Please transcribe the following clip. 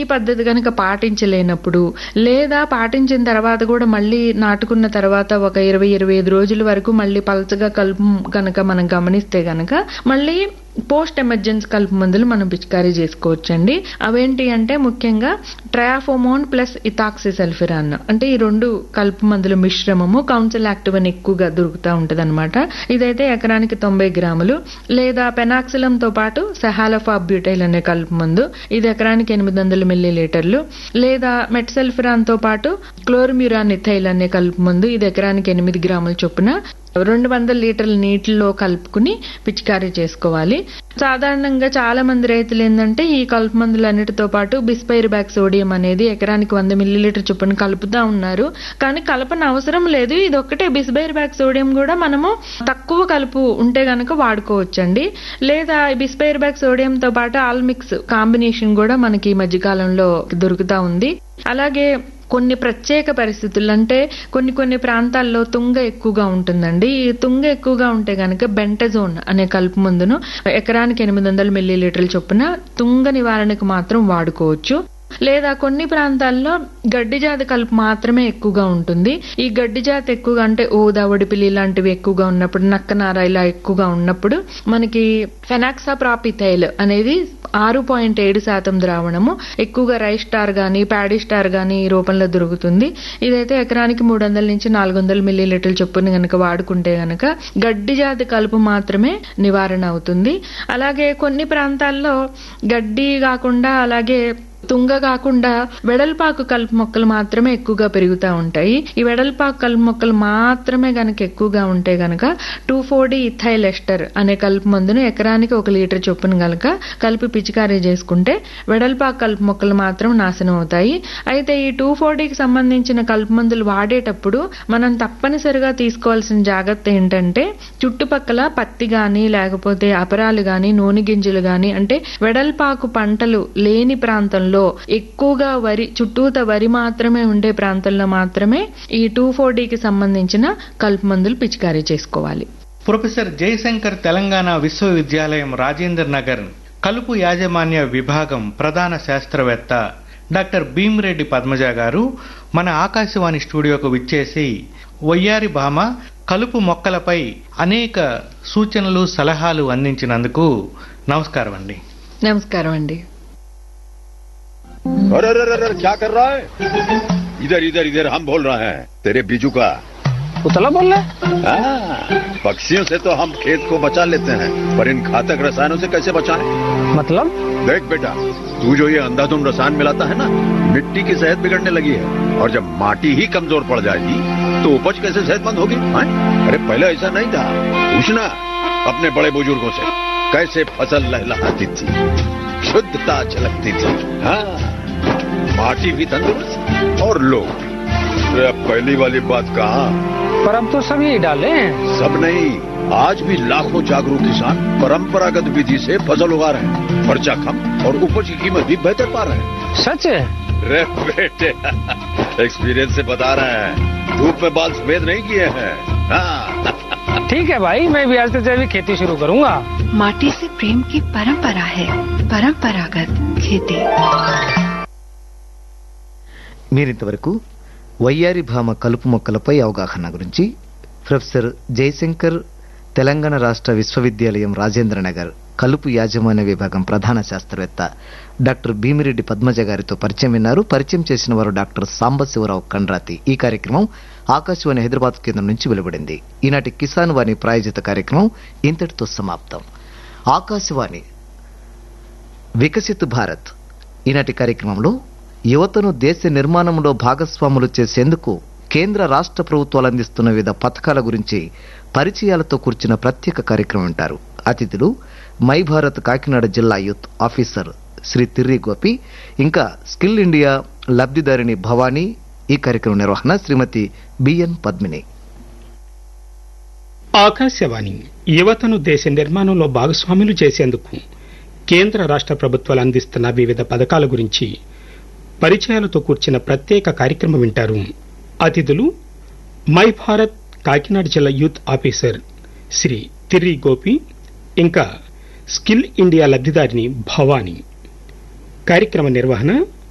ఈ పద్ధతి కనుక పాటించలేనప్పుడు లేదా పాటించిన తర్వాత కూడా మళ్ళీ నాటుకున్న తర్వాత ఒక ఇరవై ఇరవై ఐదు రోజుల వరకు మళ్ళీ పలచగా కలుపు కనుక మనం గమనిస్తే గనక మళ్ళీ పోస్ట్ ఎమర్జెన్సీ కలుపు మందులు మనం పిచికారీ చేసుకోవచ్చండి అవేంటి అంటే ముఖ్యంగా ట్రయాఫోమోన్ ప్లస్ ఇథాక్సిసల్ఫిరాన్ అంటే ఈ రెండు కలుపు మందుల మిశ్రమము కౌన్సిల్ యాక్టివ్ అని ఎక్కువగా దొరుకుతూ ఉంటది ఇదైతే ఎకరానికి తొంభై గ్రాములు లేదా పెనాక్సిలంతో పాటు సెహాలఫాబ్ బ్యూటైల్ అనే కలుపు మందు ఇది ఎకరానికి ఎనిమిది వందల మిల్లీ లీటర్లు లేదా మెట్సెల్ఫిరాన్ తో పాటు క్లోర్మ్యూరాన్ ఇథైల్ అనే కలుపు మందు ఇది ఎకరానికి ఎనిమిది గ్రాముల చొప్పున రెండు వందల లీటర్ల నీటిలో కలుపుకుని పిచికారీ చేసుకోవాలి సాధారణంగా చాలా మంది రైతులు ఏంటంటే ఈ కలుపు మందులన్నిటితో పాటు బిస్పైర్ బ్యాక్ సోడియం అనేది ఎకరానికి వంద మిల్లీలీటర్ చొప్పున కలుపుతా ఉన్నారు కానీ కలపన అవసరం లేదు ఇది ఒక్కటే బిస్బైర్ బ్యాక్ సోడియం కూడా మనము తక్కువ కలుపు ఉంటే గనక వాడుకోవచ్చండి లేదా బిస్పైర్ బ్యాక్ సోడియంతో పాటు ఆల్మిక్స్ కాంబినేషన్ కూడా మనకి ఈ మధ్యకాలంలో దొరుకుతా ఉంది అలాగే కొన్ని ప్రత్యేక పరిస్థితులు అంటే కొన్ని కొన్ని ప్రాంతాల్లో తుంగ ఎక్కువగా ఉంటుందండి ఈ తుంగ ఎక్కువగా ఉంటే గనక బెంటజోన్ అనే కలుపు మందును ఎకరానికి ఎనిమిది వందల మిల్లీ లీటర్ల చొప్పున తుంగ నివారణకు మాత్రం వాడుకోవచ్చు లేదా కొన్ని ప్రాంతాల్లో గడ్డి జాతి కలుపు మాత్రమే ఎక్కువగా ఉంటుంది ఈ గడ్డి జాతి ఎక్కువగా అంటే ఊదా ఒడిపిలి లాంటివి ఎక్కువగా ఉన్నప్పుడు నక్కనార ఇలా ఎక్కువగా ఉన్నప్పుడు మనకి ఫెనాక్సాప్రాపిథైల్ అనేది ఆరు పాయింట్ ఏడు శాతం ద్రావణము ఎక్కువగా రైస్ స్టార్ గానీ ప్యాడీ స్టార్ గానీ ఈ రూపంలో దొరుకుతుంది ఇదైతే ఎకరానికి మూడు వందల నుంచి నాలుగు వందల మిల్లీ లీటర్ల చొప్పున గనక వాడుకుంటే గనక గడ్డి జాతి కలుపు మాత్రమే నివారణ అవుతుంది అలాగే కొన్ని ప్రాంతాల్లో గడ్డి కాకుండా అలాగే తుంగ కాకుండా వెడల్పాకు కలుపు మొక్కలు మాత్రమే ఎక్కువగా పెరుగుతూ ఉంటాయి ఈ వెడల్పాకు కలుపు మొక్కలు మాత్రమే గనక ఎక్కువగా ఉంటే గనక టూ ఫోర్టీ ఇథైల్ ఎస్టర్ అనే కలుపు మందును ఎకరానికి ఒక లీటర్ చొప్పున గనక కలిపి పిచికారీ చేసుకుంటే వెడల్పాకు కలుపు మొక్కలు మాత్రం నాశనం అవుతాయి అయితే ఈ టూ ఫోర్టీకి సంబంధించిన కలుపు మందులు వాడేటప్పుడు మనం తప్పనిసరిగా తీసుకోవాల్సిన జాగ్రత్త ఏంటంటే చుట్టుపక్కల పత్తి గాని లేకపోతే అపరాలు గాని నూనె గింజలు గాని అంటే వెడల్పాకు పంటలు లేని ప్రాంతంలో లో ఎక్కువగా వరి చుట్టూత వరి మాత్రమే ఉండే ప్రాంతంలో మాత్రమే ఈ టూ కి సంబంధించిన కలుపు మందులు పిచికారీ చేసుకోవాలి ప్రొఫెసర్ జయశంకర్ తెలంగాణ విశ్వవిద్యాలయం రాజేంద్ర నగర్ కలుపు యాజమాన్య విభాగం ప్రధాన శాస్త్రవేత్త డాక్టర్ భీమిరెడ్డి పద్మజ గారు మన ఆకాశవాణి స్టూడియోకు విచ్చేసి వయ్యారి భామ కలుపు మొక్కలపై అనేక సూచనలు సలహాలు అందించినందుకు నమస్కారం అండి నమస్కారం అండి अरे अरे अरे अरे, क्या कर रहा है इधर इधर इधर हम बोल रहे हैं तेरे बीजू का उतला बोल रहे हाँ, पक्षियों से तो हम खेत को बचा लेते हैं पर इन घातक रसायनों से कैसे बचाएं? मतलब देख बेटा तू जो ये अंधाधुंध रसायन मिलाता है ना मिट्टी की सेहत बिगड़ने लगी है और जब माटी ही कमजोर पड़ जाएगी तो उपज कैसे सेहतमंद होगी हाँ? अरे पहले ऐसा नहीं था पूछना अपने बड़े बुजुर्गों से कैसे फसल लहलहाती थी शुद्धता झलकती थी हाँ माटी भी तंदुरुस्त और लोग भी। अरे अब पहली वाली बात कहा पर अब तो सब यही डाले हैं सब नहीं आज भी लाखों जागरूक किसान परंपरागत विधि से फसल उगा रहे हैं खर्चा कम और उपज की कीमत भी बेहतर पा रहे हैं सच है रे बेटे एक्सपीरियंस से बता रहे हैं धूप में बाल सफेद नहीं किए हैं हाँ ठीक है भाई मैं भी आज से जैविक खेती शुरू करूंगा माटी से प्रेम की परंपरा है परंपरागत खेती మీరింతవరకు వయ్యారి భామ కలుపు మొక్కలపై అవగాహన గురించి ప్రొఫెసర్ జయశంకర్ తెలంగాణ రాష్ట్ర విశ్వవిద్యాలయం రాజేంద్ర నగర్ కలుపు యాజమాన్య విభాగం ప్రధాన శాస్త్రవేత్త డాక్టర్ భీమిరెడ్డి పద్మజ గారితో పరిచయం విన్నారు పరిచయం చేసిన వారు డాక్టర్ సాంబశివరావు కండ్రాతి ఈ కార్యక్రమం ఆకాశవాణి హైదరాబాద్ కేంద్రం నుంచి వెలువడింది ఈనాటి కిసాన్ వాణి ప్రాయోజిత కార్యక్రమం ఇంతటితో సమాప్తం ఆకాశవాణి వికసిత్ భారత్ ఈనాటి కార్యక్రమంలో యువతను దేశ నిర్మాణంలో భాగస్వాములు చేసేందుకు కేంద్ర రాష్ట్ర ప్రభుత్వాలు అందిస్తున్న వివిధ పథకాల గురించి పరిచయాలతో కూర్చున్న ప్రత్యేక కార్యక్రమం వింటారు అతిథులు మై భారత్ కాకినాడ జిల్లా యూత్ ఆఫీసర్ శ్రీ తిర్రి గోపి ఇంకా స్కిల్ ఇండియా లబ్ధిదారిణి భవానీ ఈ కార్యక్రమం నిర్వహణ శ్రీమతి బిఎన్ పద్మిని ఆకాశవాణి యువతను దేశ నిర్మాణంలో భాగస్వాములు చేసేందుకు కేంద్ర రాష్ట్ర ప్రభుత్వాలు అందిస్తున్న వివిధ పథకాల గురించి పరిచయాలతో కూర్చిన ప్రత్యేక కార్యక్రమం వింటారు అతిథులు మై భారత్ కాకినాడ జిల్లా యూత్ ఆఫీసర్ శ్రీ తిర్రి గోపి ఇంకా స్కిల్ ఇండియా లబ్ధిదారిని భవానీ కార్యక్రమ నిర్వహణ